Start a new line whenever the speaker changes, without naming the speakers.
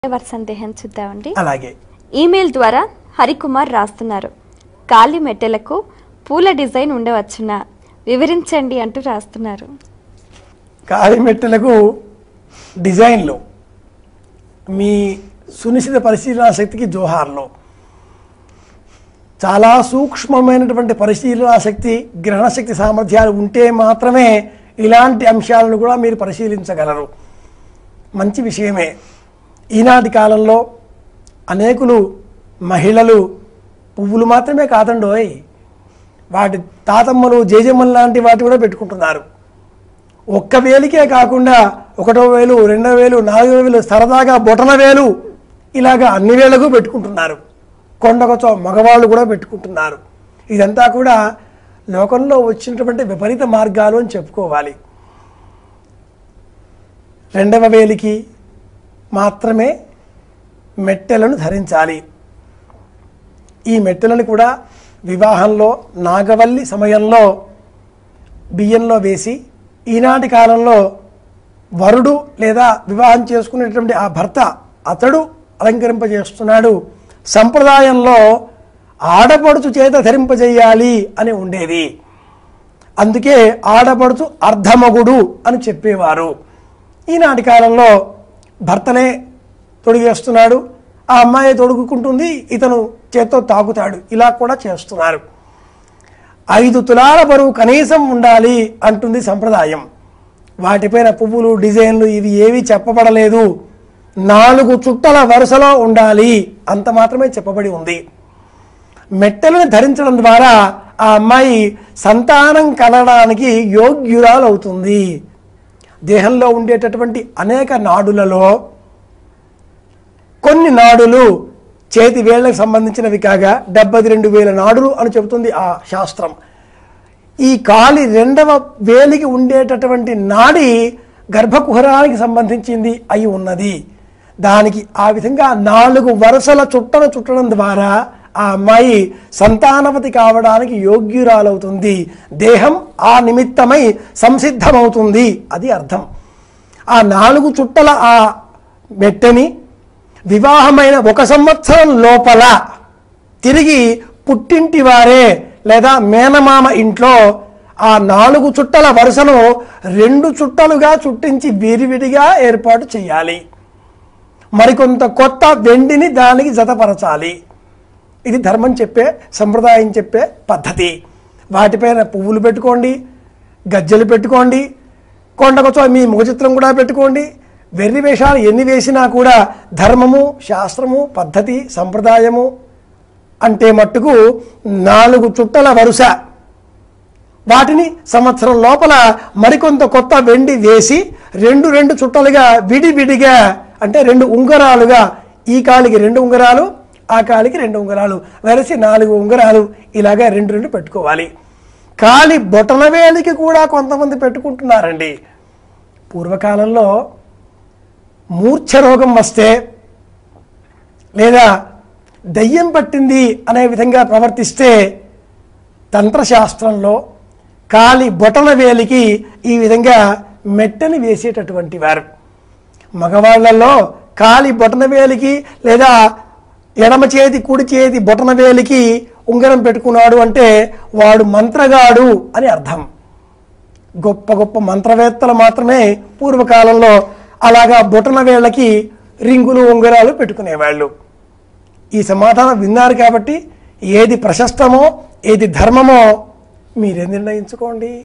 వారి సందేహం చూద్దామండి
అలాగే
ఈమెయిల్ ద్వారా హరికుమార్ రాస్తున్నారు కాలి మెట్టెలకు పూల డిజైన్ ఉండవచ్చునా వివరించండి అంటూ రాస్తున్నారు
కాలిమెట్టెలకు డిజైన్లు మీ సునిశ్చిత పరిశీలనా శక్తికి జోహార్లు చాలా సూక్ష్మమైనటువంటి పరిశీలనా శక్తి గ్రహణ శక్తి సామర్థ్యాలు ఉంటే మాత్రమే ఇలాంటి అంశాలను కూడా మీరు పరిశీలించగలరు మంచి విషయమే ఈనాటి కాలంలో అనేకులు మహిళలు పువ్వులు మాత్రమే కాదండోయ్ వాటి తాతమ్మలు జేజమ్మలు లాంటి వాటి కూడా పెట్టుకుంటున్నారు ఒక్క వేలికే కాకుండా ఒకటో వేలు రెండో వేలు నాలుగో వేలు సరదాగా బొటన వేలు ఇలాగా అన్ని వేలకు పెట్టుకుంటున్నారు కొండకొచ్చో మగవాళ్ళు కూడా పెట్టుకుంటున్నారు ఇదంతా కూడా లోకంలో వచ్చినటువంటి విపరీత మార్గాలు అని చెప్పుకోవాలి రెండవ వేలికి మాత్రమే మెట్టెలను ధరించాలి ఈ మెట్టెలను కూడా వివాహంలో నాగవల్లి సమయంలో బియ్యంలో వేసి ఈనాటి కాలంలో వరుడు లేదా వివాహం చేసుకునేటువంటి ఆ భర్త అతడు అలంకరింపజేస్తున్నాడు సంప్రదాయంలో ఆడపడుచు చేత ధరింపజేయాలి అని ఉండేది అందుకే ఆడపడుచు అర్ధమగుడు అని చెప్పేవారు ఈనాటి కాలంలో భర్తనే తొడిగేస్తున్నాడు ఆ అమ్మాయి తొడుగుకుంటుంది ఇతను చేత్తో తాకుతాడు ఇలా కూడా చేస్తున్నారు ఐదు తులాల బరువు కనీసం ఉండాలి అంటుంది సంప్రదాయం వాటిపైన పువ్వులు డిజైన్లు ఇవి ఏవి చెప్పబడలేదు నాలుగు చుట్టల వరుసలో ఉండాలి అంత మాత్రమే చెప్పబడి ఉంది మెట్టెలను ధరించడం ద్వారా ఆ అమ్మాయి సంతానం కలగడానికి యోగ్యురాలవుతుంది దేహంలో ఉండేటటువంటి అనేక నాడులలో కొన్ని నాడులు చేతి వేళ్లకు సంబంధించినవి కాగా డెబ్బై రెండు వేల నాడులు అని చెబుతుంది ఆ శాస్త్రం ఈ కాలి రెండవ వేలికి ఉండేటటువంటి నాడి గర్భకుహరానికి సంబంధించింది అయి ఉన్నది దానికి ఆ విధంగా నాలుగు వరుసల చుట్టను చుట్టడం ద్వారా ఆ అమ్మాయి సంతానవతి కావడానికి యోగ్యురాలవుతుంది దేహం ఆ నిమిత్తమై సంసిద్ధమవుతుంది అది అర్థం ఆ నాలుగు చుట్టల ఆ మెట్టని వివాహమైన ఒక సంవత్సరం లోపల తిరిగి పుట్టింటి వారే లేదా మేనమామ ఇంట్లో ఆ నాలుగు చుట్టల వరుసను రెండు చుట్టలుగా చుట్టించి విరివిడిగా ఏర్పాటు చేయాలి మరికొంత కొత్త వెండిని దానికి జతపరచాలి ఇది ధర్మం చెప్పే సంప్రదాయం చెప్పే పద్ధతి వాటిపైన పువ్వులు పెట్టుకోండి గజ్జలు పెట్టుకోండి కొండకొచ్చో మీ ముఖచిత్రం కూడా పెట్టుకోండి వెర్రి వేషాలు ఎన్ని వేసినా కూడా ధర్మము శాస్త్రము పద్ధతి సంప్రదాయము అంటే మట్టుకు నాలుగు చుట్టల వరుస వాటిని సంవత్సరం లోపల మరికొంత కొత్త వెండి వేసి రెండు రెండు చుట్టలుగా విడివిడిగా అంటే రెండు ఉంగరాలుగా ఈ కాలికి రెండు ఉంగరాలు ఆ కాలికి రెండు ఉంగరాలు వెరసి నాలుగు ఉంగరాలు ఇలాగా రెండు రెండు పెట్టుకోవాలి కాలి బొటనవేలికి కూడా కొంతమంది పెట్టుకుంటున్నారండి పూర్వకాలంలో మూర్ఛ రోగం వస్తే లేదా దయ్యం పట్టింది అనే విధంగా ప్రవర్తిస్తే తంత్రశాస్త్రంలో కాలి బొటన వేలికి ఈ విధంగా మెట్టని వేసేటటువంటి వారు మగవాళ్లలో కాలి బొటన వేలికి లేదా ఎడమ చేతి కుడి చేతి బొటన వేలికి ఉంగరం పెట్టుకున్నాడు అంటే వాడు మంత్రగాడు అని అర్థం గొప్ప గొప్ప మంత్రవేత్తలు మాత్రమే పూర్వకాలంలో అలాగా బొటన వేళ్ళకి రింగులు ఉంగరాలు పెట్టుకునేవాళ్ళు ఈ సమాధానం విన్నారు కాబట్టి ఏది ప్రశస్తమో ఏది ధర్మమో మీరే నిర్ణయించుకోండి